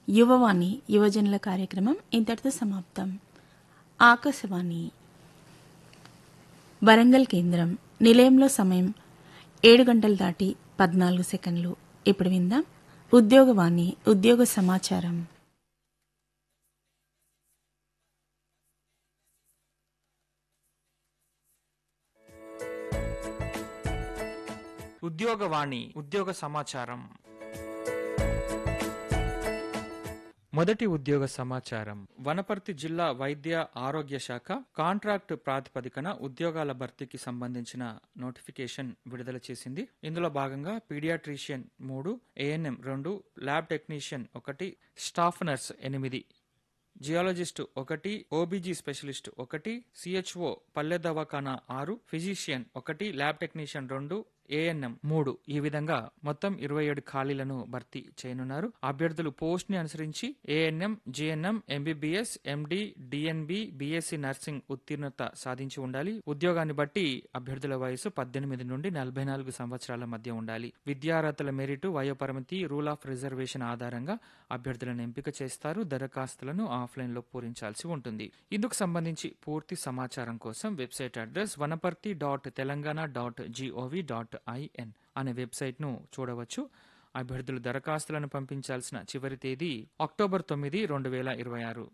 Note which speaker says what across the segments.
Speaker 1: యువవాణి యువజనుల కార్యక్రమం ఇంతటితో సమాప్తం ఆకాశవాణి వరంగల్ కేంద్రం నిలయంలో సమయం ఏడు గంటలు దాటి పద్నాలుగు సెకండ్లు ఇప్పుడు విందాం ఉద్యోగవాణి ఉద్యోగ సమాచారం
Speaker 2: ఉద్యోగవాణి ఉద్యోగ సమాచారం మొదటి ఉద్యోగ సమాచారం వనపర్తి జిల్లా వైద్య ఆరోగ్య శాఖ కాంట్రాక్ట్ ప్రాతిపదికన ఉద్యోగాల భర్తీకి సంబంధించిన నోటిఫికేషన్ విడుదల చేసింది ఇందులో భాగంగా పీడియాట్రిషియన్ మూడు ఏఎన్ఎం రెండు ల్యాబ్ టెక్నీషియన్ ఒకటి స్టాఫ్ నర్స్ ఎనిమిది జియాలజిస్ట్ ఒకటి ఓబీజీ స్పెషలిస్ట్ ఒకటి సిహెచ్ఓ పల్లె దవాఖానా ఆరు ఫిజిషియన్ ఒకటి ల్యాబ్ టెక్నీషియన్ రెండు ఏఎన్ఎం మూడు ఈ విధంగా మొత్తం ఇరవై ఏడు ఖాళీలను భర్తీ చేయనున్నారు అభ్యర్థులు పోస్ట్ ని అనుసరించి A N M G N M M B B S M D D N B B S C nursing ఉత్తీర్ణత సాధించి ఉండాలి ఉద్యోగాన్ని బట్టి అభ్యర్థుల వయసు పద్దెనిమిది నుండి నలభై నాలుగు సంవత్సరాల మధ్య ఉండాలి విద్యార్హతల మెరిట్ వయోపరిమితి రూల్ ఆఫ్ రిజర్వేషన్ ఆధారంగా అభ్యర్థులను ఎంపిక చేస్తారు దరఖాస్తులను ఆఫ్లైన్ లో పూరించాల్సి ఉంటుంది ఇందుకు సంబంధించి పూర్తి సమాచారం కోసం website address Wanaparthy dot Telangana dot G O V dot I N అనే వెబ్సైట్ ను చూడవచ్చు అభ్యర్థులు దరఖాస్తులను పంపించాల్సిన చివరి తేదీ అక్టోబర్ తొమ్మిది రెండు వేల ఇరవై ఆరు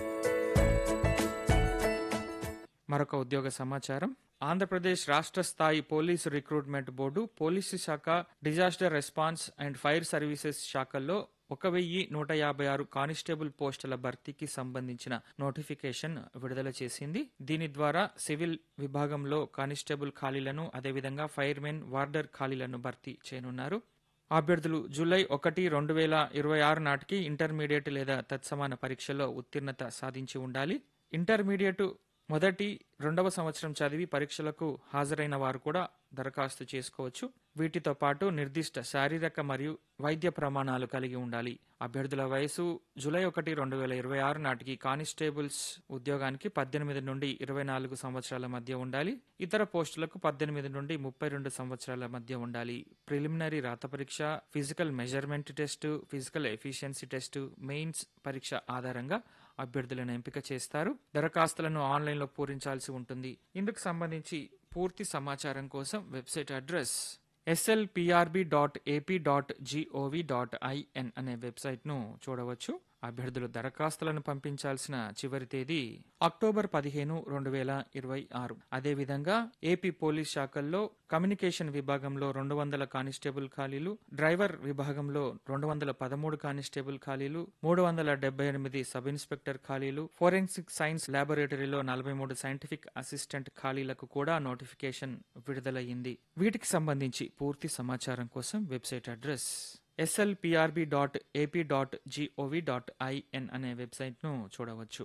Speaker 2: మరొక ఉద్యోగ సమాచారం ఆంధ్రప్రదేశ్ రాష్ట్ర స్థాయి పోలీసు రిక్రూట్మెంట్ బోర్డు పోలీసు శాఖ disaster response and fire services శాఖల్లో ఒక వెయ్యి నూట యాభై ఆరు కానిస్టేబుల్ పోస్టుల భర్తీకి సంబంధించిన నోటిఫికేషన్ విడుదల చేసింది దీని ద్వారా సివిల్ విభాగంలో కానిస్టేబుల్ ఖాళీలను అదేవిధంగా ఫైర్మెన్ వార్డర్ ఖాళీలను భర్తీ చేయనున్నారు అభ్యర్థులు జూలై ఒకటి రెండు వేల ఇరవై ఆరు నాటికి ఇంటర్మీడియట్ లేదా తత్సమాన పరీక్షలో ఉత్తీర్ణత సాధించి ఉండాలి ఇంటర్మీడియట్ మొదటి రెండవ సంవత్సరం చదివి పరీక్షలకు హాజరైన వారు కూడా దరఖాస్తు చేసుకోవచ్చు వీటితో పాటు నిర్దిష్ట శారీరక మరియు వైద్య ప్రమాణాలు కలిగి ఉండాలి అభ్యర్థుల వయసు జూలై ఒకటి రెండు వేల ఇరవై ఆరు నాటికి కానిస్టేబుల్స్ ఉద్యోగానికి పద్దెనిమిది నుండి ఇరవై నాలుగు సంవత్సరాల మధ్య ఉండాలి ఇతర పోస్టులకు పద్దెనిమిది నుండి ముప్పై రెండు సంవత్సరాల మధ్య ఉండాలి ప్రిలిమినరీ రాత పరీక్ష physical measurement test physical efficiency test mains పరీక్ష ఆధారంగా అభ్యర్థులను ఎంపిక చేస్తారు దరఖాస్తులను ఆన్లైన్లో పూరించాల్సి ఉంటుంది ఇందుకు సంబంధించి పూర్తి సమాచారం కోసం website address S L P R B dot A P dot G O V dot I N అనే వెబ్సైట్ను చూడవచ్చు అభ్యర్థులు దరఖాస్తులను పంపించాల్సిన చివరి తేదీ అక్టోబర్ పదిహేను రెండు వేల ఇరవై ఆరు అదేవిధంగా ఏపీ పోలీస్ శాఖల్లో కమ్యూనికేషన్ విభాగంలో రెండు వందల కానిస్టేబుల్ ఖాళీలు డ్రైవర్ విభాగంలో రెండు వందల పదమూడు కానిస్టేబుల్ ఖాళీలు మూడు వందల డెబ్బై ఎనిమిది సబ్ ఇన్స్పెక్టర్ ఖాళీలు ఫోరెన్సిక్ సైన్స్ ల్యాబొరేటరీలో నలభై మూడు సైంటిఫిక్ అసిస్టెంట్ ఖాళీలకు కూడా నోటిఫికేషన్ విడుదలయ్యింది వీటికి సంబంధించి పూర్తి సమాచారం కోసం website address S L P R B dot A P dot G O V dot I N అనే వెబ్సైట్ను చూడవచ్చు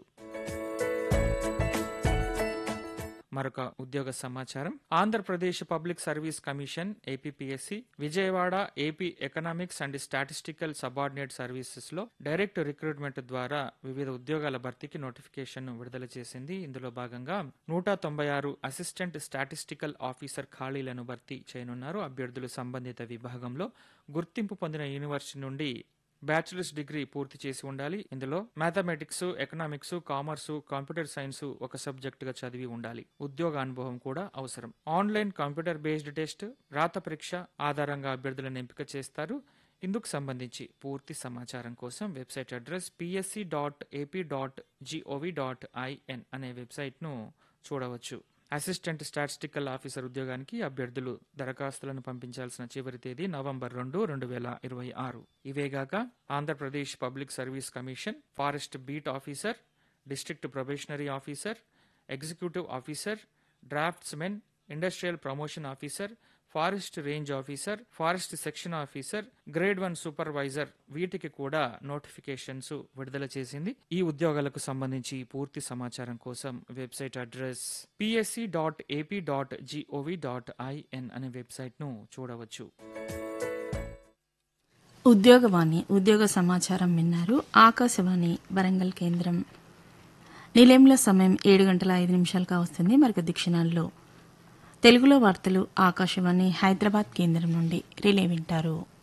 Speaker 2: మరొక ఉద్యోగ సమాచారం Andhra Pradesh public service commission A P P S C Vijayawada A P economics and statistical subordinate services లో డైరెక్ట్ రిక్రూట్మెంట్ ద్వారా వివిధ ఉద్యోగాల భర్తీకి నోటిఫికేషన్ విడుదల చేసింది ఇందులో భాగంగా నూట తొంభై ఆరు అసిస్టెంట్ స్టాటిస్టికల్ ఆఫీసర్ ఖాళీలను భర్తీ చేయనున్నారు అభ్యర్థులు సంబంధిత విభాగంలో గుర్తింపు పొందిన యూనివర్సిటీ నుండి బ్యాచిలర్స్ డిగ్రీ పూర్తి చేసి ఉండాలి ఇందులో mathematics economics commerce computer science ఒక సబ్జెక్ట్ గా చదివి ఉండాలి ఉద్యోగ అనుభవం కూడా అవసరం ఆన్లైన్ కంప్యూటర్ బేస్డ్ టెస్ట్ రాత పరీక్ష ఆధారంగా అభ్యర్థులను ఎంపిక చేస్తారు ఇందుకు సంబంధించి పూర్తి సమాచారం కోసం website address P S C dot A P dot G O V dot I N అనే వెబ్సైట్ను చూడవచ్చు అసిస్టెంట్ స్టాటిస్టికల్ ఆఫీసర్ ఉద్యోగానికి అభ్యర్థులు దరఖాస్తులను పంపించాల్సిన చివరి తేదీ నవంబర్ రెండు రెండు వేల ఇరవై ఆరు ఇవేగాక Andhra Pradesh public service commission forest beat officer district probationary officer executive officer draftsmen industrial promotion officer forest range officer forest section officer grade one supervisor వీటికి కూడా నోటిఫికేషన్స్ విడుదల చేసింది ఈ ఉద్యోగాలకు సంబంధించి పూర్తి సమాచారం కోసం website address P S C dot A P dot G O V dot I N అనే వెబ్సైట్ ను చూడవచ్చు
Speaker 1: ఉద్యోగవాణి ఉద్యోగ సమాచారం విన్నారు ఆకాశవాణి వరంగల్ కేంద్రం నిలయంలో సమయం ఏడు గంటల ఐదు నిమిషాలుగా వస్తుంది మరొక దిక్షణాల్లో తెలుగులో వార్తలు ఆకాశవాణి హైదరాబాద్ కేంద్రం నుండి రిలే వింటారు